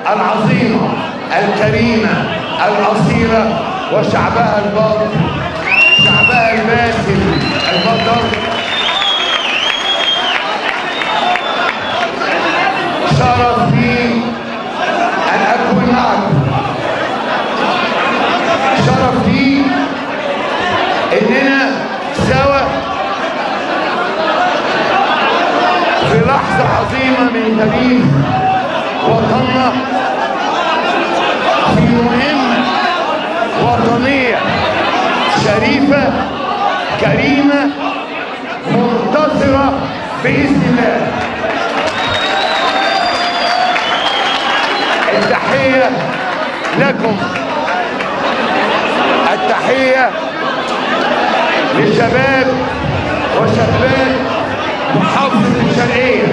العظيمة الكريمة الأصيلة وشعبها الباطل شعبها الباسل البطل شرف لي أن أكون معكم شرف لي إننا سوا في لحظة عظيمة من تاريخ وطننا في مهمة وطنية شريفة كريمة منتصرة بإذن الله التحية لكم التحية لشباب وشابات محافظة الشرقية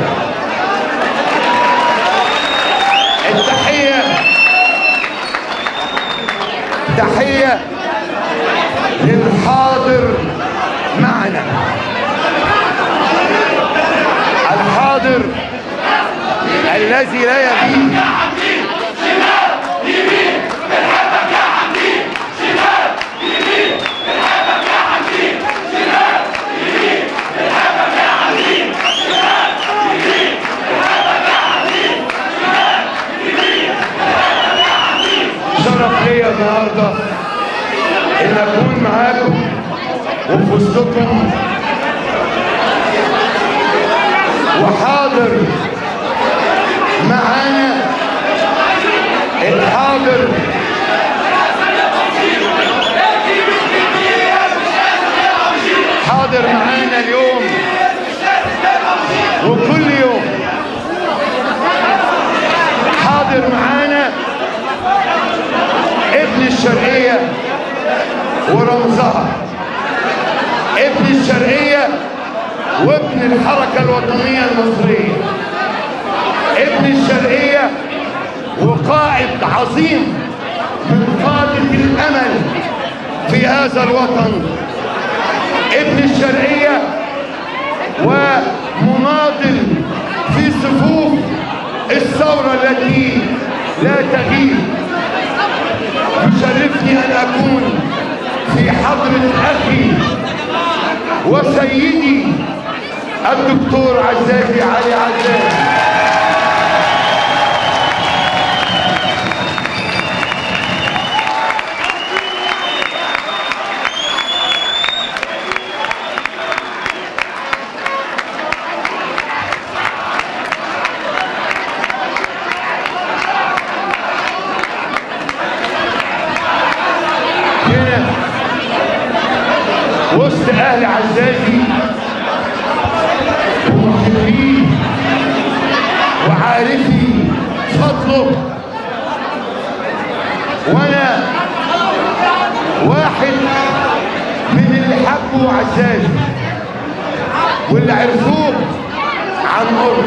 التحية تحية للحاضر معنا الحاضر الذي لا يغيب شرف ليا النهارده ان اكون معاكم وفي وسطكم وحاضر معانا الحاضر حاضر معانا اليوم وكل يوم حاضر معانا ابن الشرقية ورمزها ابن الشرقية وابن الحركة الوطنية المصرية ابن الشرقية وقائد عظيم من قادة الأمل في هذا الوطن ابن الشرقية ومناضل في صفوف الثورة التي لا تغيب يشرفني أن أكون في حضرة أخي وسيدي الدكتور عزازي علي عزازي هنا وسط اهل عزازي ومحبيه وعارفي فضله وانا واحد من اللي حبوا عزازي واللي عرفوه عن قرب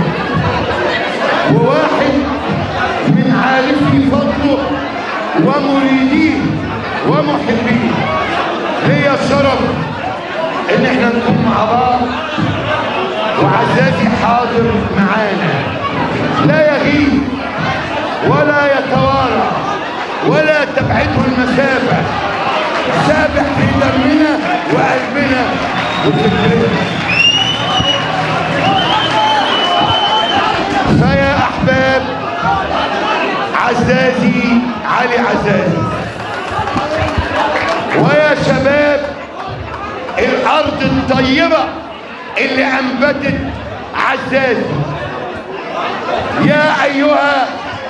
وواحد من عارفي فضله ومريديه ومحبيه ليا الشرف ان احنا نكون مع بعض وعزازي حاضر معانا لا يغيب ولا يتوارى ولا تبعده المسافة سابح في دمنا وقلبنا وفكرنا فيا احباب عزازي علي عزازي ويا شباب الارض الطيبة اللي انبتت عزازي يا ايها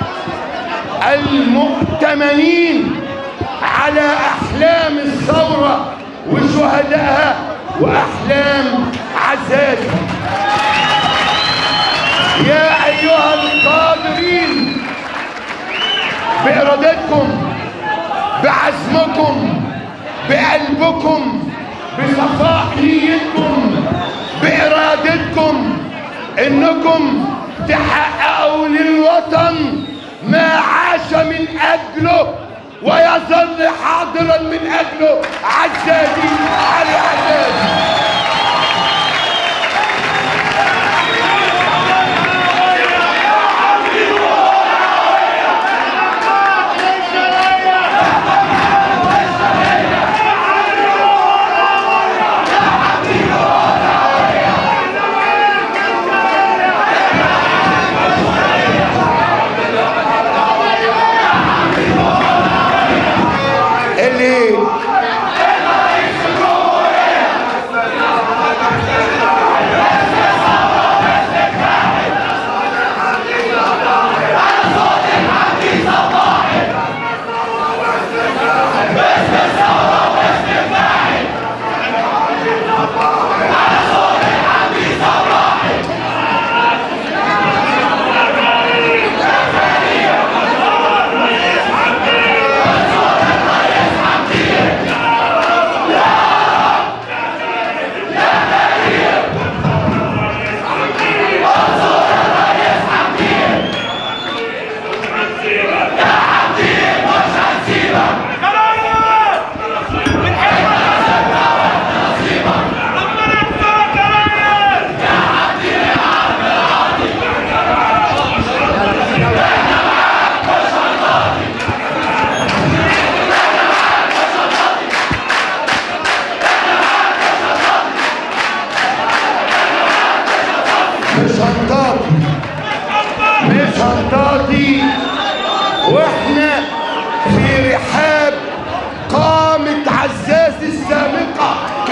المؤتمنين على احلام الثورة وشهدائها واحلام عزازي يا ايها القادرين بارادتكم بعزمكم بقلبكم بصفاء نيتكم بارادتكم انكم تحققوا للوطن ما عاش من اجله ويظل حاضرا من اجله عزازي علي عزازي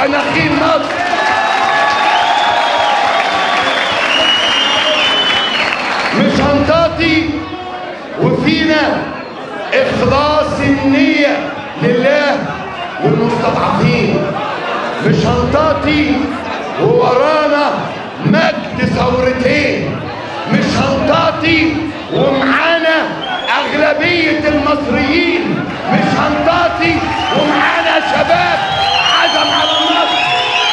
نخيل مصر مش هنطاطي وفينا اخلاص النية لله والمستضعفين مش هنطاطي وورانا مجد ثورتين مش هنطاطي ومعانا أغلبية المصريين مش هنطاطي ومعانا شباب عزم على مصر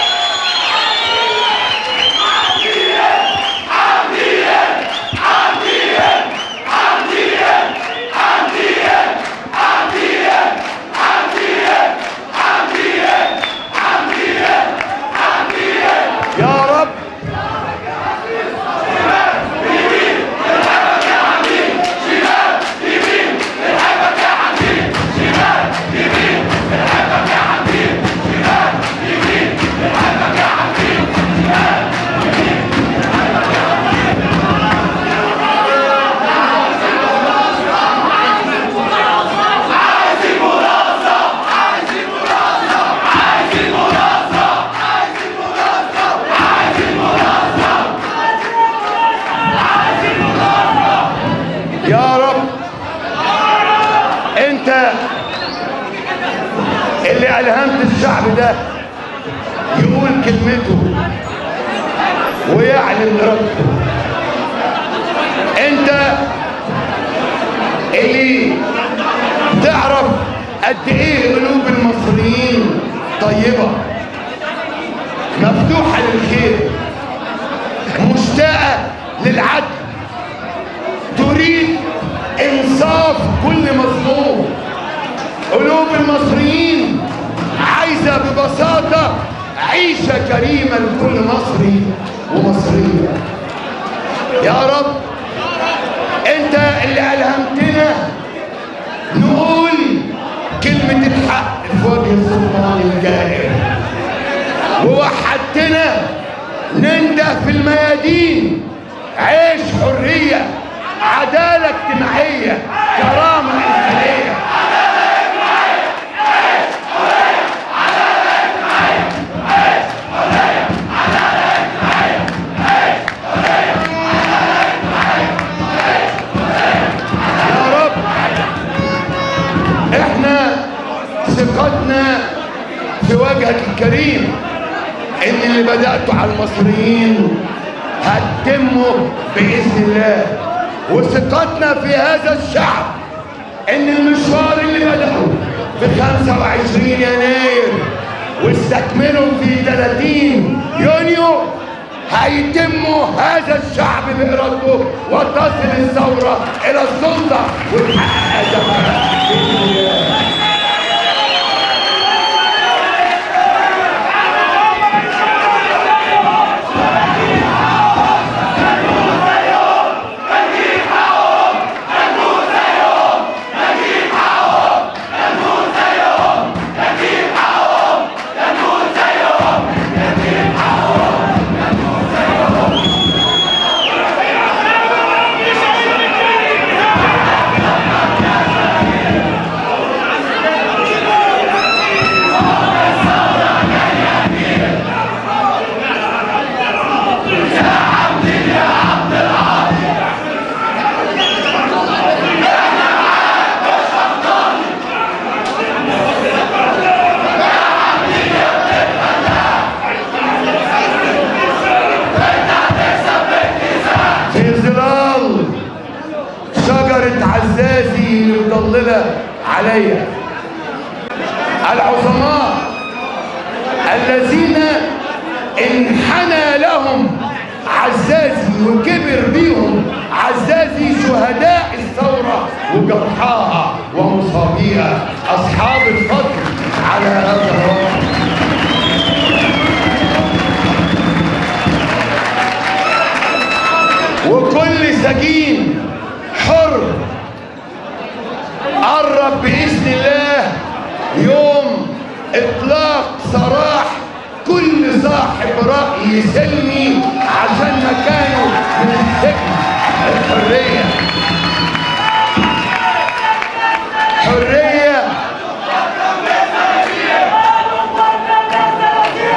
يا رب يا رب انت اللي الهمت الشعب ده يقول كلمته ويعلن ارادته انت اللي تعرف قد ايه قلوب المصريين طيبه مفتوحه للخير مشتاقه للعدل تريد انصاف كل مظلوم قلوب المصريين عايزه ببساطه عيشه كريمه لكل مصري ومصريه يا رب انت اللي الهمتنا نقول كلمه الحق في وجه السلطان الجائر ووحدتنا ننده في الميادين عيش حريه عدالة اجتماعية كرامة إنسانية يا رب احنا ثقتنا في وجهك الكريم ان اللي بدأته على المصريين هتتمه بإذن الله وثقتنا في هذا الشعب ان المشوار اللي بدأه في 25 يناير واستكملوا في 30 يونيو هيتم هذا الشعب بإرادته وتصل الثورة إلى السلطة وتحقق هدفها بإذن الله. في ظلال شجرة عزازي اللي مضللة عليا العظماء الذين انحنى لهم عزازي وكبر بيهم عزازي شهداء الثورة وجرحاها ومصابيها أصحاب الفضل على هذا الوطن وكل سجين حر قرب بإذن الله يوم إطلاق سراح كل صاحب رأي سلمي عشان مكانه من السجن الحرية حرية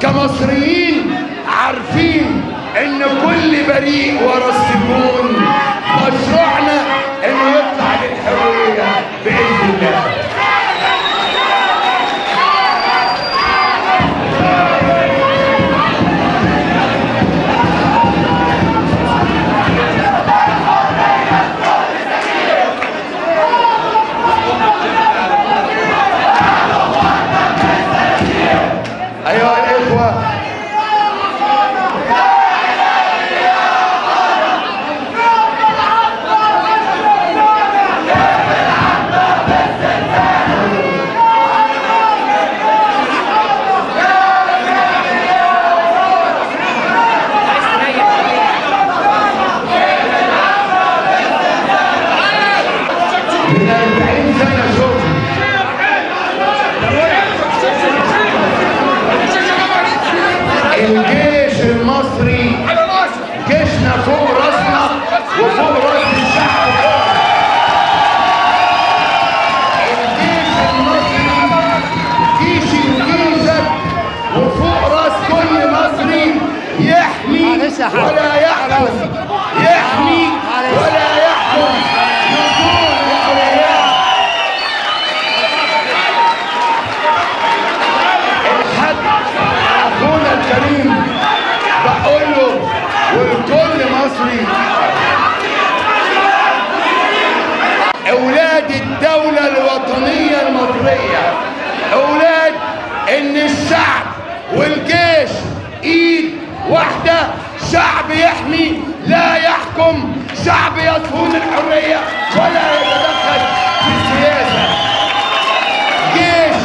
كمصريين عارفين ان كل بريء ورا السجون مشروعنا انه يطلع للحريه باذن الله ايها الاخوه من 40 سنه شغل الجيش المصري جيشنا فوق راسنا وفوق راس الشعب الجيش المصري جيشي وجيشك وفوق راس كل مصري يحمي معلش يا حاج. ولا يحكم يحمي معلش. ولا يحكم نزول الأولياء الحد اخونا الكريم بقول له والكل مصري اولاد الدولة الوطنية المصرية اولاد ان الشعب والجيش ايد واحدة شعب يحمي لا يحكم شعب يصون الحرية ولا يتدخل في السياسة جيش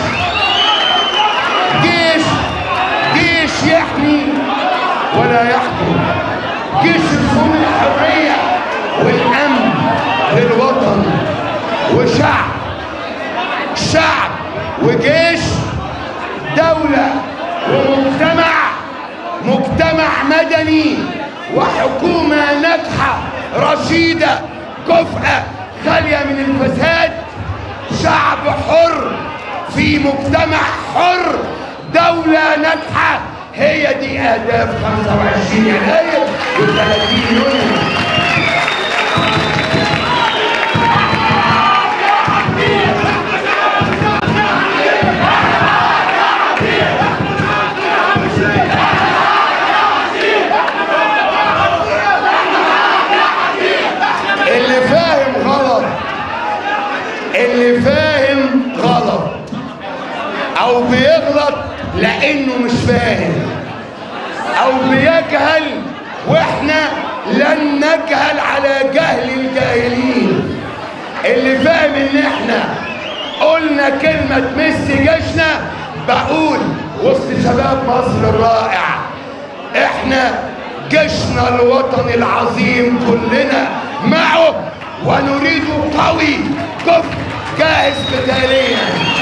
جيش جيش يحمي ولا يحكم جيش يكون الحرية والأمن للوطن وشعب شعب وجيش دولة ومجتمع مجتمع مدني وحكومة ناجحة رشيدة كفءة خالية من الفساد شعب حر في مجتمع حر دولة ناجحة هي دي أهداف 25 يناير و30 يونيو اللي فاهم غلط اللي فاهم غلط او بيغلط لانه مش فاهم او بيجهل واحنا لن نجهل على جهل الجاهلين اللي فاهم ان احنا قلنا كلمة تمس جيشنا بقول وسط شباب مصر الرائع احنا جيشنا الوطني العظيم كلنا معه ونريده قوي كفء جاهز قتاليا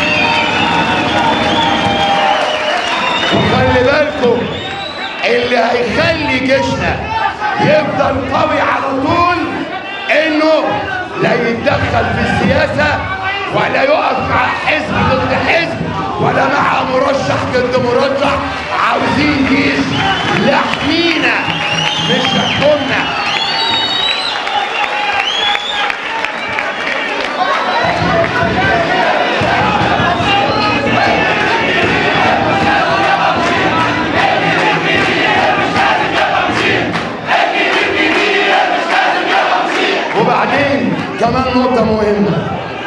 وخلي بالكم اللي هيخلي جيشنا يفضل قوي على طول انه لا يتدخل في السياسة ولا يقف مع حزب ضد حزب ولا مع مرشح ضد مرشح عاوزين جيش يحمينا مش يحكمنا وبعدين كمان نقطة مهمة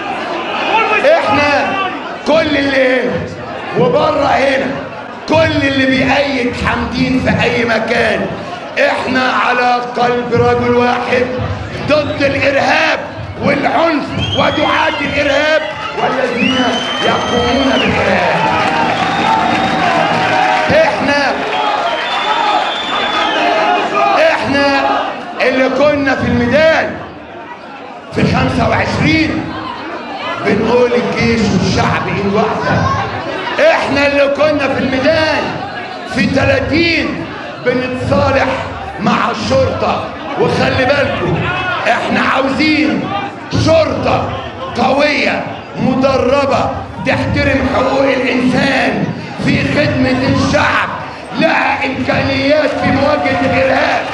احنا كل اللي هنا وبره هنا كل اللي بيأيد حمدين في اي مكان احنا على قلب رجل واحد ضد الارهاب والعنف ودعاة الارهاب والذين يقومون بالارهاب احنا احنا اللي كنا في الميدان في 25 بنقول الجيش والشعب ايد واحده احنا اللي كنا في الميدان في 30 بنتصالح مع الشرطه وخلي بالكم احنا عاوزين شرطه قويه مدربه تحترم حقوق الانسان في خدمه الشعب لها امكانيات في مواجهه الارهاب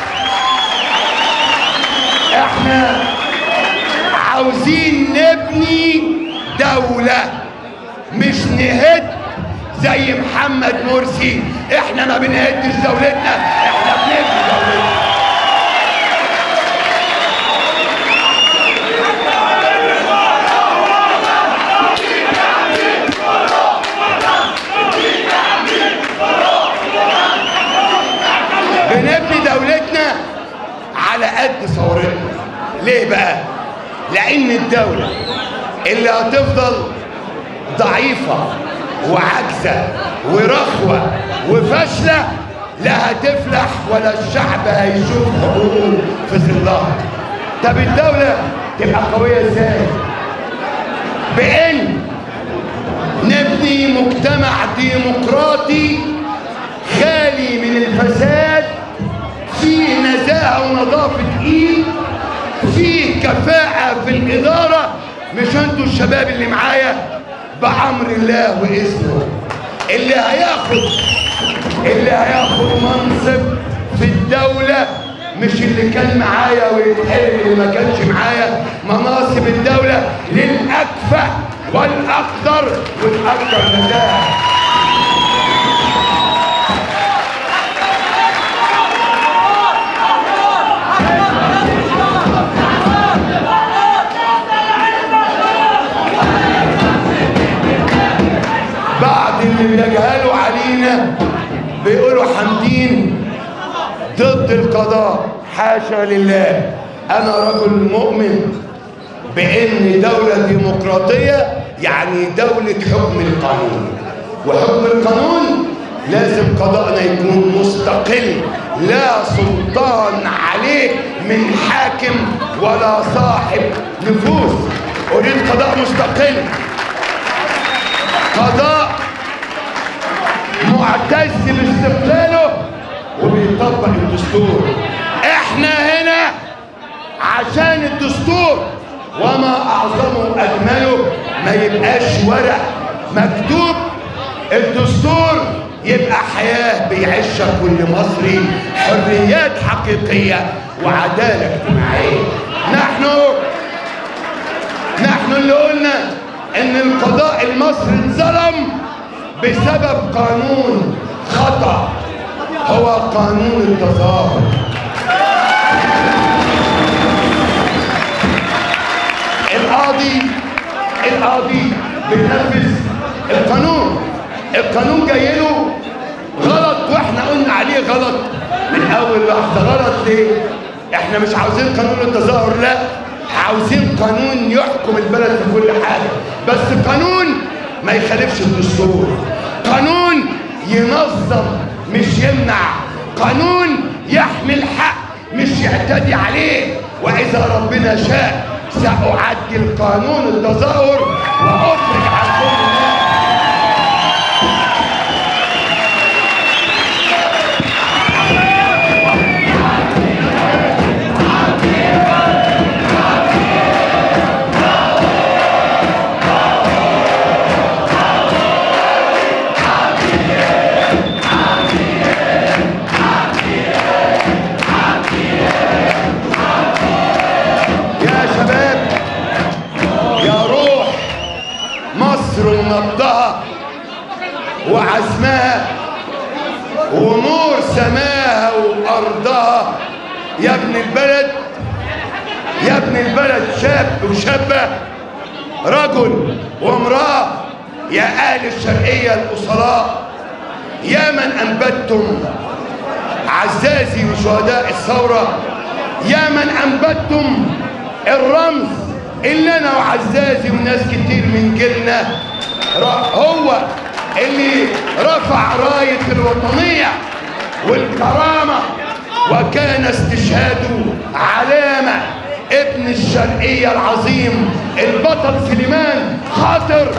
احنا عاوزين نبني دولة مش نهد زي محمد مرسي احنا ما بنهدش دولتنا احنا بنبني دولتنا بنبني دولتنا على قد ثورتنا ليه بقى لان الدولة اللي هتفضل ضعيفة وعاجزة ورخوة وفاشلة لا هتفلح ولا الشعب هيشوف حقوقه في ظلها طب الدولة تبقى قوية ازاي بان نبني مجتمع ديمقراطي خالي من الفساد فيه نزاهة ونظافة ايد فيه كفاءة في الإدارة مش انتوا الشباب اللي معايا بأمر الله وإذنه اللي هياخد اللي هياخد منصب في الدولة مش اللي كان معايا ويتحرم اللي ما كانش معايا مناصب الدولة للأكفأ والأقدر والأكثر نزاهة بعد اللي بيجهلوا علينا بيقولوا حامدين ضد القضاء حاشا لله انا رجل مؤمن بان دولة ديمقراطية يعني دولة حكم القانون وحكم القانون لازم قضاءنا يكون مستقل لا سلطان عليه من حاكم ولا صاحب نفوذ اريد قضاء مستقل قضاء معتز باستقلاله وبيطبق الدستور احنا هنا عشان الدستور وما اعظمه اجمله ما يبقاش ورق مكتوب الدستور يبقى حياة بيعيشها كل مصري حريات حقيقية وعدالة اجتماعية نحن نحن اللي قلنا ان القضاء المصري اتظلم بسبب قانون خطأ هو قانون التظاهر القاضي القاضي بينفذ القانون القانون جاي له غلط واحنا قلنا عليه غلط من اول لحظه غلط ليه احنا مش عاوزين قانون التظاهر لا عاوزين قانون يحكم البلد في كل حاجه بس قانون ما يخالفش الدستور قانون ينظم مش يمنع قانون يحمي الحق مش يعتدي عليه واذا ربنا شاء ساعدل قانون التظاهر وافرج عن كل الناس يا شباب يا روح مصر ونبضها وعزمها ونور سماها وارضها يا ابن البلد يا ابن البلد شاب وشابه رجل وامراه يا اهل الشرقيه الاصلاء يا من انبتم عزازي وشهداء الثوره يا من انبتم الرمز اللي انا وعزازي وناس كتير من جيلنا را- هو اللي رفع رايه الوطنيه والكرامه وكان استشهاده علامه ابن الشرقيه العظيم البطل سليمان خاطر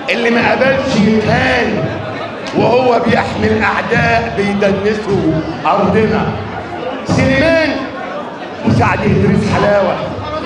اللي ما قبلش يتهان وهو بيحمي الاعداء بيدنسوا ارضنا سليمان وسعد ادريس حلاوه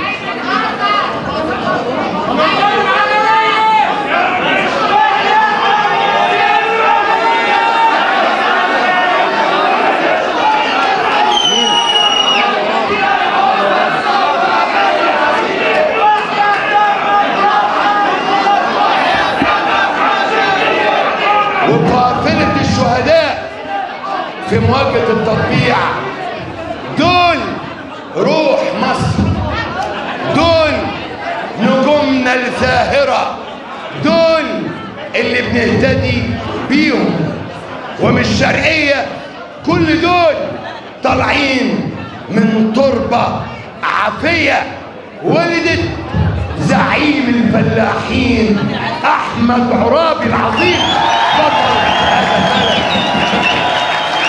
وقافلة الشهداء في مواجهة التطبيع دول روح مصر دول نجومنا الزاهرة دول اللي بنهتدي بيهم ومش شرقية كل دول طالعين من تربة عافية ولدت زعيم الفلاحين احمد عرابي العظيم بطل هذا البلد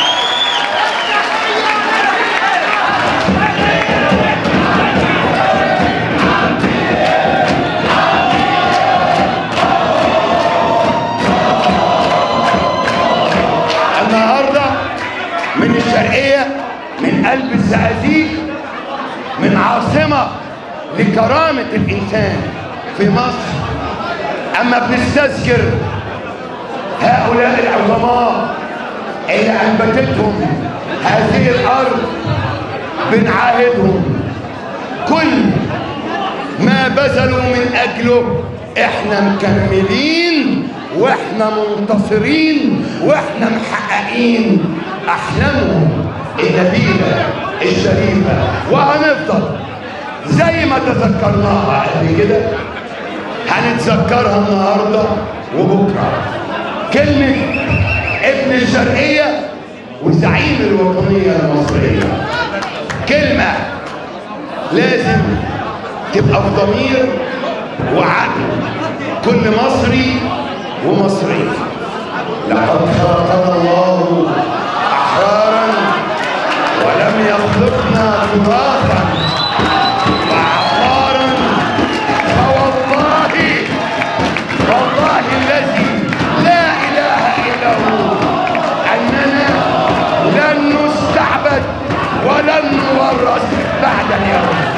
النهارده من الشرقيه من قلب الزقازيق من عاصمه لكرامه الانسان في مصر اما بنستذكر هؤلاء العظماء اللي انبتتهم هذه الارض بنعاهدهم كل ما بذلوا من اجله احنا مكملين واحنا منتصرين واحنا محققين احلامهم النبيله الشريفه وهنفضل زي ما تذكرناها قبل كده هنتذكرها النهارده وبكره كلمه ابن الشرقيه وزعيم الوطنيه المصريه كلمه لازم تبقى في ضمير وعقل كل مصري ومصري لقد خلقنا الله احرارا ولم يخلقنا تراثا وعقارا فوالله والله الذي لا اله الا هو اننا لن نستعبد ولن نورث بعد اليوم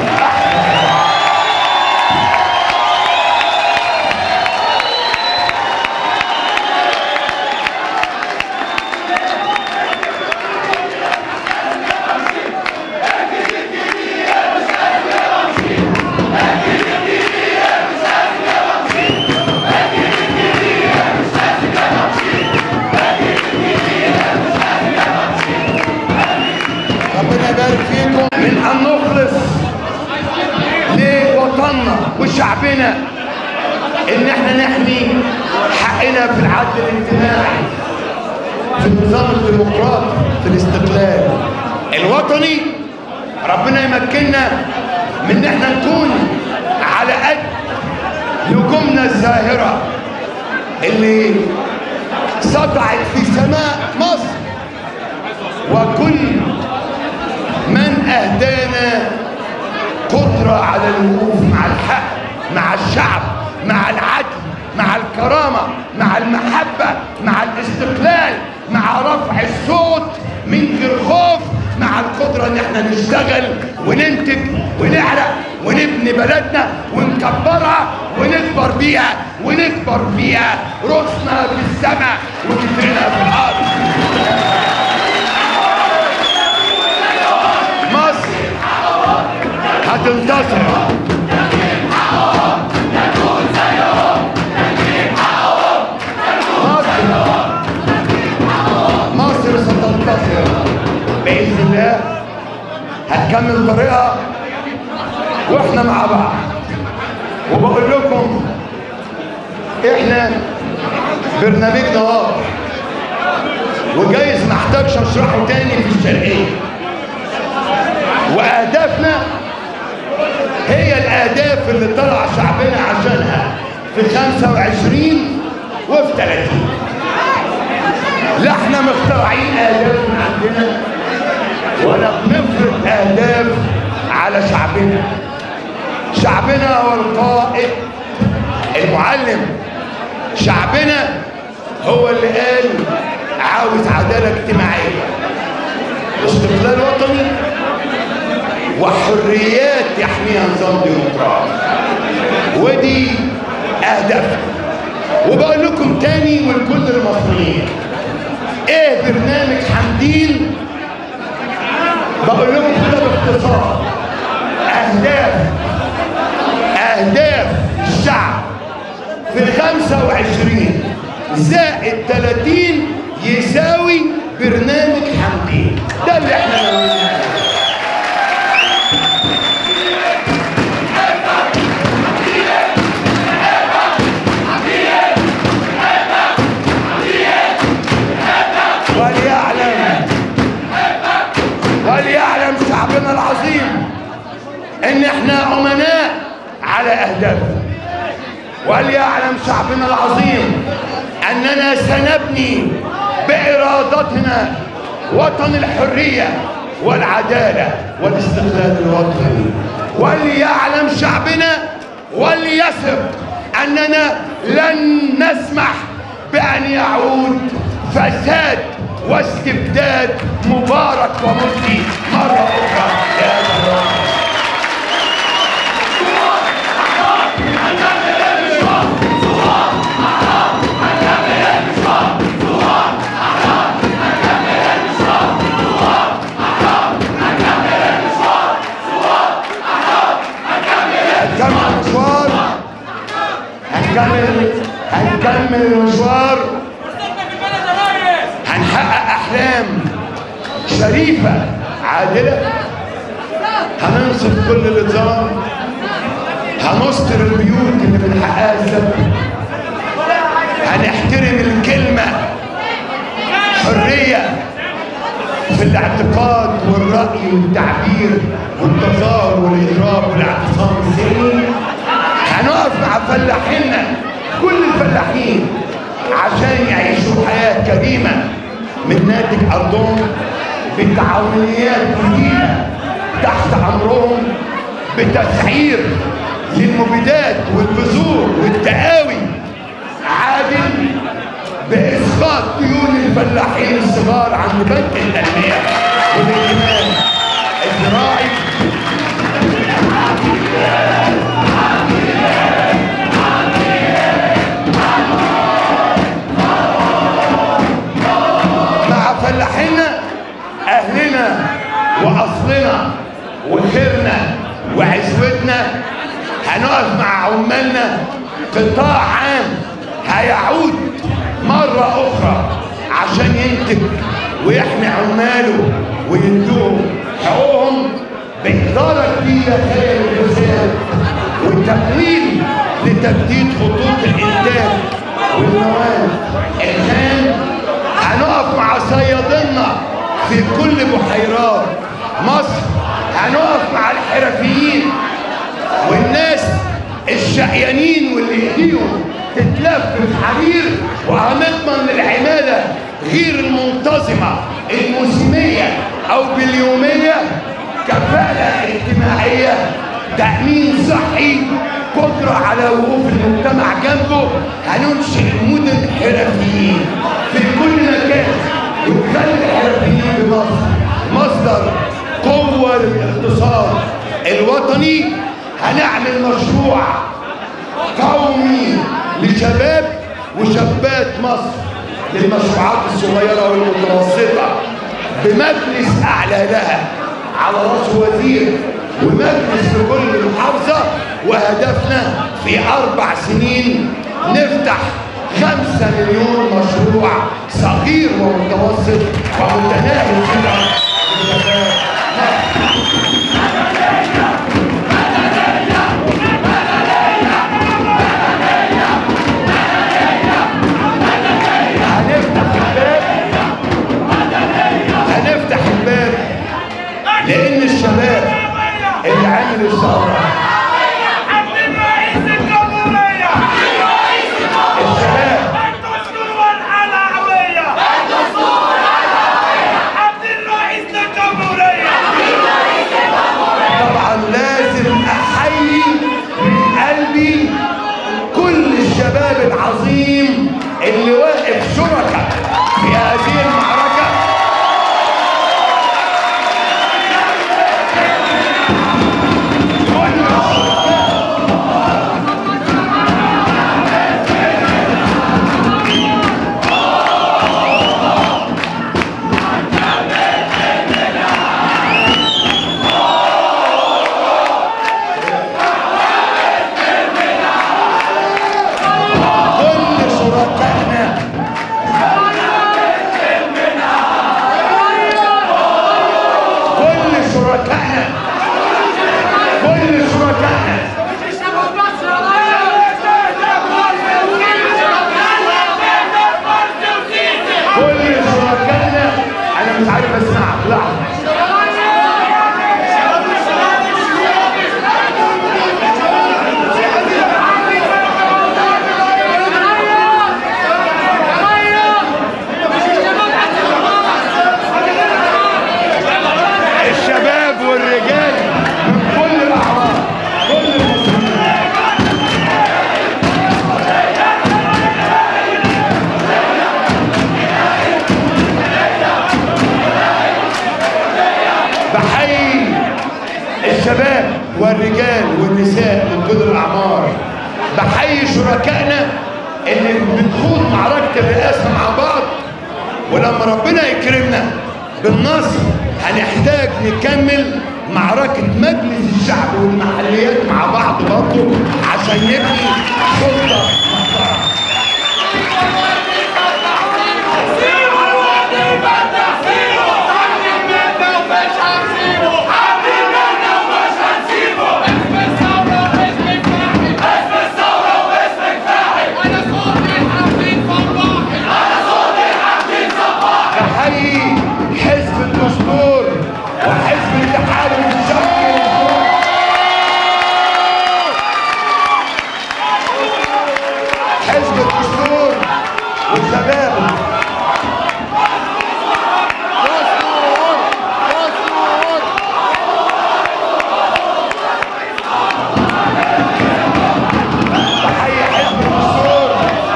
ربنا يبارك فيكم من ان نخلص لوطننا وشعبنا ان احنا نحمي حقنا في العدل الاجتماعي في النظام الديمقراطي في الاستقلال الوطني ربنا يمكننا من ان احنا نكون على قد نجومنا الزاهره اللي سطعت في سماء مصر وكل من اهدانا قدره على الوقوف مع الحق مع الشعب مع العدل مع الكرامه مع المحبه مع الاستقلال مع رفع الصوت من غير خوف مع القدره ان احنا نشتغل وننتج ونعرق ونبني بلدنا ونكبرها ونكبر بيها ونكبر فيها راسنا في السماء وكترنا في الارض مصر هتنتصر مصر مصر ستنتصر بإذن الله هتكمل طريقها واحنا مع بعض وبقول لكم احنا برنامجنا واضح وجايز ما احتاجش اشرحه تاني في الشرقيه واهدافنا هي الاهداف اللي طلع شعبنا عشانها في 25 وفي 30 لا احنا مخترعين اهداف من عندنا ولا بنفرض اهداف على شعبنا شعبنا هو القائد المعلم شعبنا هو اللي قال عاوز عدالة اجتماعية واستقلال وطني وحريات يحميها نظام ديمقراطي ودي أهدافنا وبقول لكم تاني ولكل المصريين ايه برنامج حمدين بقول لكم كده باختصار اهداف اهداف الشعب في الخمسة وعشرين زائد 30 يساوي برنامج حمدين ده اللي احنا ناويين وليعلم وليعلم شعبنا العظيم ان احنا امناء على اهدافنا وليعلم شعبنا العظيم اننا سنبني بارادتنا وطن الحريه والعداله والاستقلال الوطني وليعلم شعبنا وليثق اننا لن نسمح بان يعود فساد واستبداد مبارك ومرسي مره اخرى يا جماعه هنكمل المشوار هنكمل هنكمل المشوار هنحقق احلام شريفه عادله هننصف كل نظام هنستر البيوت اللي بنحققها السبت هنحترم الكلمه حريه في الاعتقاد والرأي والتعبير والتظاهر والإضراب والاعتصام السلمي هنقف مع فلاحينا كل الفلاحين عشان يعيشوا حياة كريمة من ناتج أرضهم بتعاونيات جديدة تحت أمرهم بتسعير للمبيدات والبذور والتقاوي عادل بإسقاط ديون الفلاحين الصغار عن بنك التنمية والائتمان الزراعي مع فلاحينا أهلنا وأصلنا وخيرنا وعزوتنا هنقف مع عمالنا قطاع عام هيعود مرة أخرى عشان ينتج ويحمي عماله ويدوهم حقوقهم بإدارة جديدة خير الفساد والتمويل لتجديد خطوط الإنتاج والمواد الخام هنقف مع صيادلنا في كل بحيرات مصر هنقف مع الحرفيين والناس الشقيانين واللي ايديهم تتلف بحرير وهنضمن للعماله غير المنتظمه الموسميه او باليوميه كفاءه اجتماعيه تامين صحي قدره على وقوف المجتمع جنبه هننشئ مدن حرفيين في كل مكان ونخلي الحرفيين بمصر مصدر قوه للاقتصاد الوطني هنعمل مشروع قومي لشباب وشابات مصر للمشروعات الصغيرة والمتوسطة بمجلس أعلى لها على رأس وزير ومجلس في كل محافظة وهدفنا في أربع سنين نفتح خمسة مليون مشروع صغير ومتوسط ومتناهي الصغر لشباب مصر هنفتح الباب هنفتح الباب لان الشباب اللي عامل الثوره عبد الرئيس الجمهورية الشباب الدستور العلوية عبد الرئيس الجمهورية شركائنا اللي بنخوض معركة الرئاسة مع بعض ولما ربنا يكرمنا بالنصر هنحتاج نكمل معركة مجلس الشعب والمحليات مع بعض برضه عشان نبني سلطة محترمة بحيي حزب الدستور وحزب الاتحاد الشعبي حزب الدستور وشبابه بحيي حزب الدستور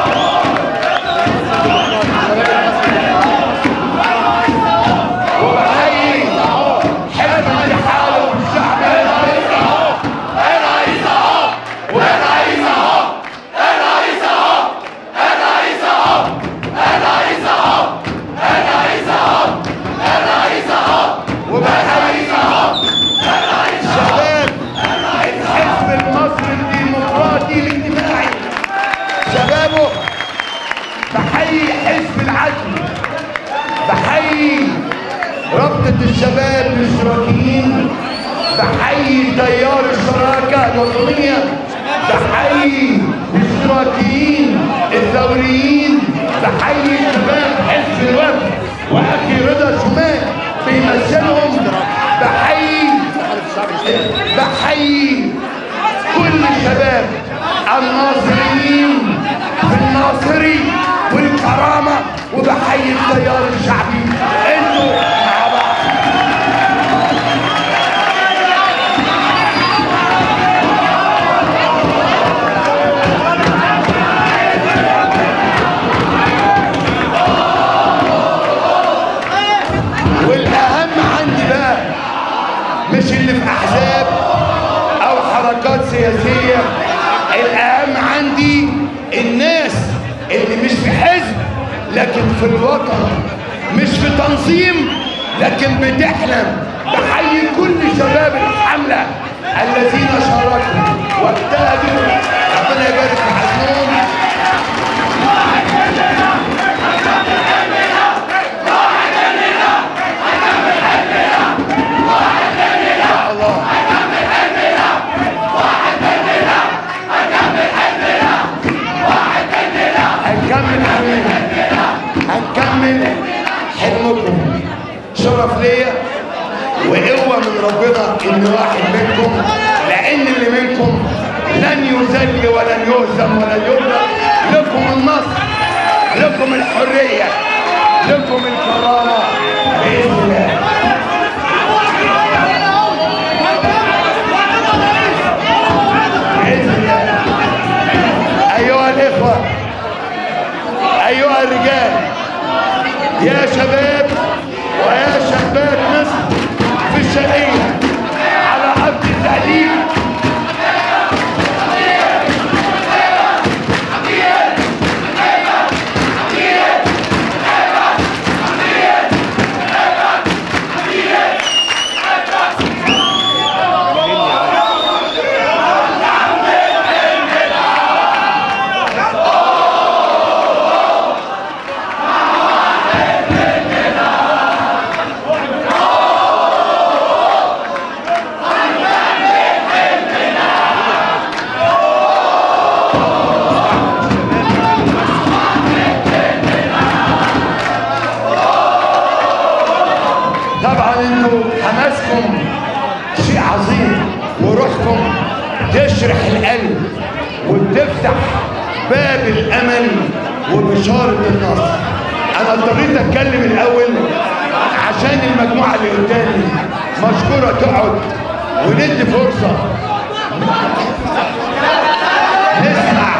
وبحيي حزب الاتحاد والشعبي وبحيي شباب الحزب المصري الديمقراطي الاجتماعي شبابه بحيي حزب العدل بحيي رابطة الشباب الاشتراكيين بحيي تيار الشراكة الوطنية بحيي الاشتراكيين الثوريين بحيي شباب حزب الوفد واخي رضا شمال بيمثلهم بحيي بحيي كل الشباب الناصريين في الناصري والكرامة وبحيي التيار الشعبي انتوا مع بعض والاهم عندي بقى مش اللي في احزاب او حركات سياسيه الاهم عندي الناس اللي مش في حزب لكن في الوطن مش في تنظيم لكن بتحلم بحيي كل شباب الحمله الذين شاركوا واجتهدوا ربنا يبارك في حزنهم يا الله هنكمل حلمنا هنكمل حلمكم شرف ليا وقوة من ربنا ان واحد منكم لان اللي منكم لن يذل ولن يهزم ولن يغلب لكم النصر لكم الحرية لكم الكرامة بإذن الله بإذن الله أيها الإخوة أيها الرجال يا شباب ويا شابات مصر في الشرقية على أرض التأليف طبعا انتوا حماسكم شيء عظيم وروحكم تشرح القلب وبتفتح باب الامل وبشاره النصر انا اضطريت اتكلم الاول عشان المجموعه اللي قدامي مشكوره تقعد وندي فرصه نسمع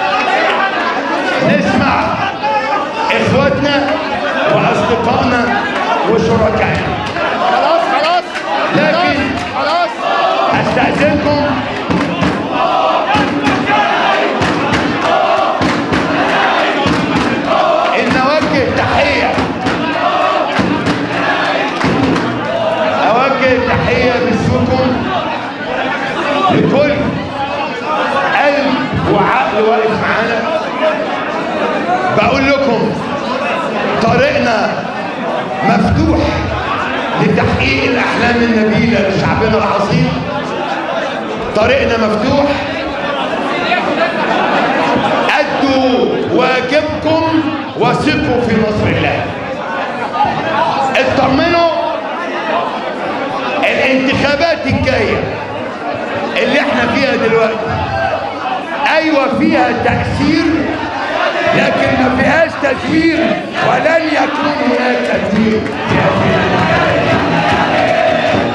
نسمع اخواتنا واصدقائنا وشركائنا خلاص خلاص لكن خلاص استاذنكم جميلة لشعبنا العظيم طريقنا مفتوح أدوا واجبكم وثقوا في نصر الله اطمنوا الانتخابات الجاية اللي احنا فيها دلوقتي ايوه فيها تأثير لكن ما فيهاش تزوير ولن يكون هناك تزوير في هذه الانتخابات.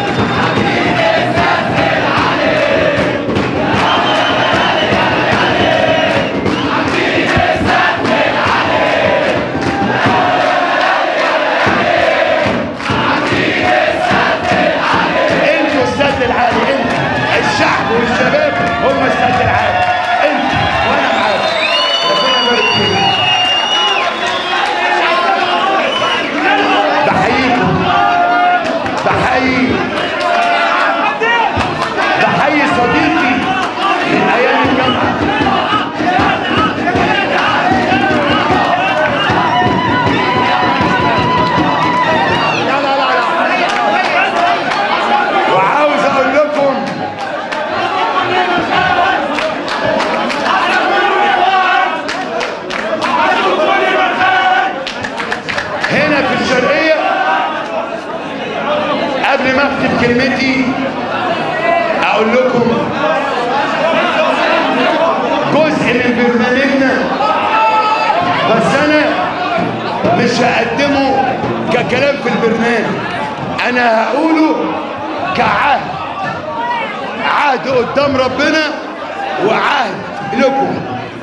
انتوا السد العالي انتوا الشعب والشباب هم السد العالي انتوا وانا معاكم ربنا يبارك فيكم بحييكم بحيي بحيي صديقي من ايام الجامعه لا لا لا لا وعاوز اقول لكم هنا في الشرقية قبل ما اختم كلمتي اقول لكم جزء من برنامجنا بس انا مش هقدمه ككلام في البرنامج انا هقوله كعهد عهد قدام ربنا وعهد لكم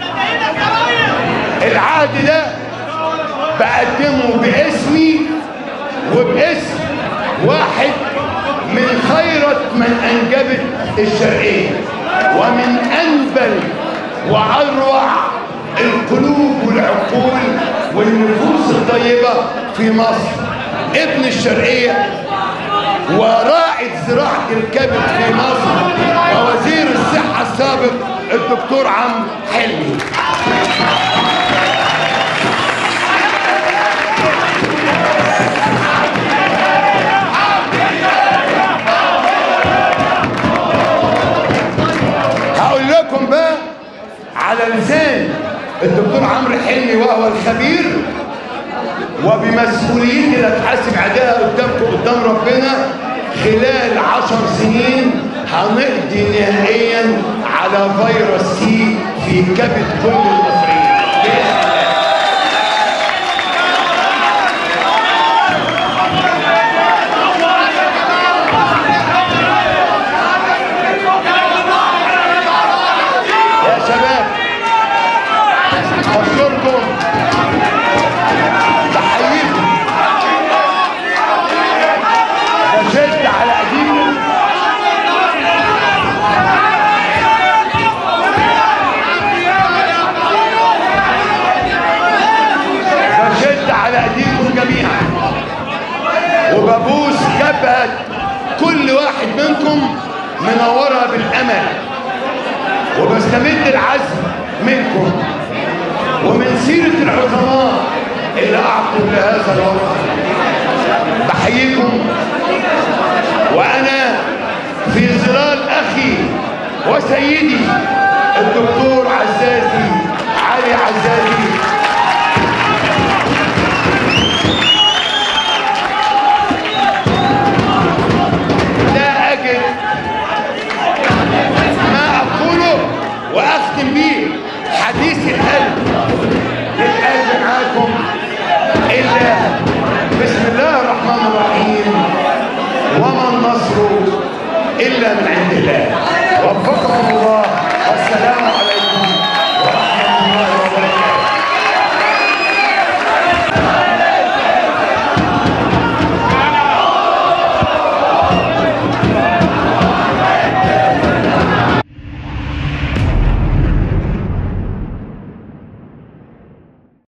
العهد ده بقدمه باسمي وباسم واحد من خيرة من أنجبت الشرقية ومن أنبل وأروع القلوب والعقول والنفوس الطيبة في مصر ابن الشرقية ورائد زراعة الكبد في مصر ووزير الصحة السابق الدكتور عمرو حلمي هقول لكم بقى على لسان الدكتور عمرو حلمي وهو الخبير وبمسؤوليتي اللي اتحاسب عليها قدامكم قدام ربنا خلال عشر سنين هنقضي نهائيا على فيروس سي في كبد كل المصريين بإذن الله. يا شباب بشكركم بحييكم بشد على ايديكم بشد على ايديكم جميعا وببوس جبهة كل واحد منكم منورة بالامل وبستمد العزم منكم ومن سيرة العظماء اللي أعطوا لهذا الوطن بحييكم وأنا في ظلال أخي وسيدي الدكتور عزازي علي عزازي